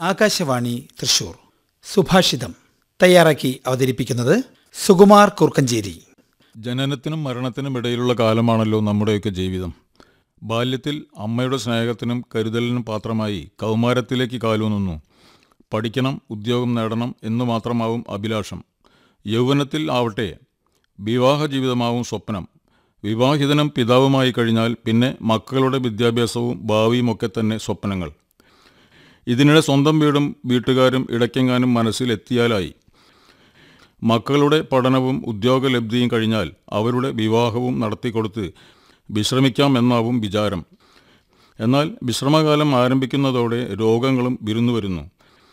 ആകാശവാണി തൃശൂർ സുഭാഷിതം തയ്യാറാക്കി അവതരിപ്പിക്കുന്നത് സുകുമാർ കുർക്കഞ്ചേരി ജനനത്തിനും മരണത്തിനും ഇടയിലുള്ള കാലമാണല്ലോ നമ്മുടെയൊക്കെ ജീവിതം ബാല്യത്തിൽ അമ്മയുടെ സ്നേഹത്തിനും കരുതലിനും പാത്രമായി കൗമാരത്തിലേക്ക് കാലൂന്നുന്നു പഠിക്കണം ഉദ്യോഗം നേടണം എന്നു മാത്രമാവും അഭിലാഷം യൗവനത്തിൽ ആവട്ടെ വിവാഹ ജീവിതമാവും സ്വപ്നം വിവാഹിതനും പിതാവുമായി കഴിഞ്ഞാൽ പിന്നെ മക്കളുടെ വിദ്യാഭ്യാസവും ഭാവിയും ഒക്കെ തന്നെ സ്വപ്നങ്ങൾ ഇതിനിടെ സ്വന്തം വീടും വീട്ടുകാരും ഇടയ്ക്കെങ്ങാനും മനസ്സിലെത്തിയാലായി മക്കളുടെ പഠനവും ഉദ്യോഗലബ്ധിയും കഴിഞ്ഞാൽ അവരുടെ വിവാഹവും നടത്തിക്കൊടുത്ത് വിശ്രമിക്കാം എന്നാവും വിചാരം എന്നാൽ വിശ്രമകാലം ആരംഭിക്കുന്നതോടെ രോഗങ്ങളും വിരുന്നു വരുന്നു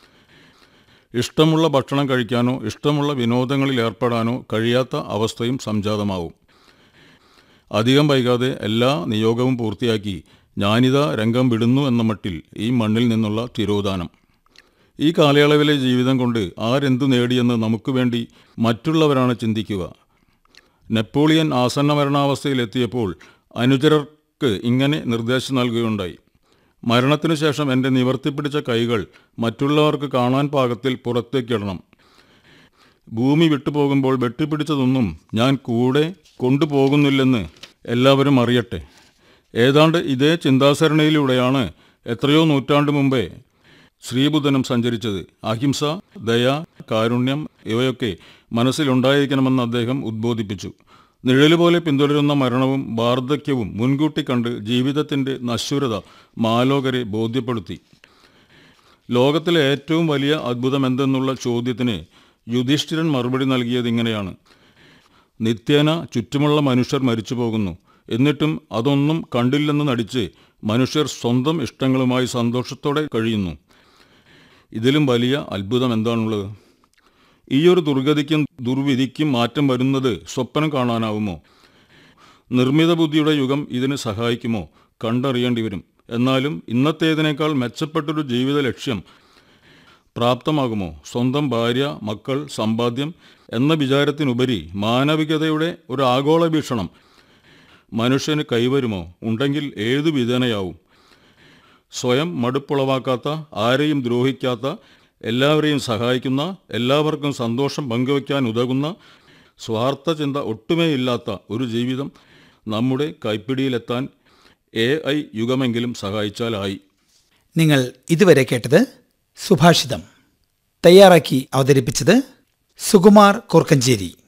ഇഷ്ടമുള്ള ഭക്ഷണം കഴിക്കാനോ ഇഷ്ടമുള്ള വിനോദങ്ങളിൽ ഏർപ്പെടാനോ കഴിയാത്ത അവസ്ഥയും സംജാതമാവും അധികം വൈകാതെ എല്ലാ നിയോഗവും പൂർത്തിയാക്കി ഞാനിതാ രംഗം വിടുന്നു എന്ന മട്ടിൽ ഈ മണ്ണിൽ നിന്നുള്ള തിരോധാനം ഈ കാലയളവിലെ ജീവിതം കൊണ്ട് ആരെന്തു നേടിയെന്ന് നമുക്ക് വേണ്ടി മറ്റുള്ളവരാണ് ചിന്തിക്കുക നെപ്പോളിയൻ ആസന്ന മരണാവസ്ഥയിലെത്തിയപ്പോൾ അനുചരർക്ക് ഇങ്ങനെ നിർദ്ദേശം നൽകുകയുണ്ടായി മരണത്തിനു ശേഷം എൻ്റെ നിവർത്തിപ്പിടിച്ച കൈകൾ മറ്റുള്ളവർക്ക് കാണാൻ പാകത്തിൽ പുറത്തേക്കിടണം ഭൂമി വിട്ടുപോകുമ്പോൾ വെട്ടിപ്പിടിച്ചതൊന്നും ഞാൻ കൂടെ കൊണ്ടുപോകുന്നില്ലെന്ന് എല്ലാവരും അറിയട്ടെ ഏതാണ്ട് ഇതേ ചിന്താസരണിയിലൂടെയാണ് എത്രയോ നൂറ്റാണ്ട് മുമ്പേ ശ്രീബുദ്ധനും സഞ്ചരിച്ചത് അഹിംസ ദയ കാരുണ്യം ഇവയൊക്കെ മനസ്സിലുണ്ടായിരിക്കണമെന്ന് അദ്ദേഹം ഉദ്ബോധിപ്പിച്ചു നിഴല് പോലെ പിന്തുടരുന്ന മരണവും വാർദ്ധക്യവും മുൻകൂട്ടി കണ്ട് ജീവിതത്തിൻ്റെ നശ്വരത മാലോകരെ ബോധ്യപ്പെടുത്തി ലോകത്തിലെ ഏറ്റവും വലിയ അത്ഭുതം എന്തെന്നുള്ള ചോദ്യത്തിന് യുധിഷ്ഠിരൻ മറുപടി നൽകിയത് ഇങ്ങനെയാണ് നിത്യേന ചുറ്റുമുള്ള മനുഷ്യർ മരിച്ചു പോകുന്നു എന്നിട്ടും അതൊന്നും കണ്ടില്ലെന്ന് നടിച്ച് മനുഷ്യർ സ്വന്തം ഇഷ്ടങ്ങളുമായി സന്തോഷത്തോടെ കഴിയുന്നു ഇതിലും വലിയ അത്ഭുതം എന്താണുള്ളത് ഈയൊരു ദുർഗതിക്കും ദുർവിധിക്കും മാറ്റം വരുന്നത് സ്വപ്നം കാണാനാവുമോ നിർമ്മിത ബുദ്ധിയുടെ യുഗം ഇതിന് സഹായിക്കുമോ കണ്ടറിയേണ്ടി വരും എന്നാലും ഇന്നത്തേതിനേക്കാൾ മെച്ചപ്പെട്ടൊരു ജീവിത ലക്ഷ്യം പ്രാപ്തമാകുമോ സ്വന്തം ഭാര്യ മക്കൾ സമ്പാദ്യം എന്ന വിചാരത്തിനുപരി മാനവികതയുടെ ഒരു ആഗോള വീക്ഷണം മനുഷ്യന് കൈവരുമോ ഉണ്ടെങ്കിൽ ഏതു വിധേനയാവും സ്വയം മടുപ്പുളവാക്കാത്ത ആരെയും ദ്രോഹിക്കാത്ത എല്ലാവരെയും സഹായിക്കുന്ന എല്ലാവർക്കും സന്തോഷം പങ്കുവയ്ക്കാൻ ഉതകുന്ന സ്വാർത്ഥ ചിന്ത ഒട്ടുമേ ഇല്ലാത്ത ഒരു ജീവിതം നമ്മുടെ കൈപ്പിടിയിലെത്താൻ എ ഐ യുഗമെങ്കിലും സഹായിച്ചാലായി നിങ്ങൾ ഇതുവരെ കേട്ടത് സുഭാഷിതം തയ്യാറാക്കി അവതരിപ്പിച്ചത് സുകുമാർ കുർക്കഞ്ചേരി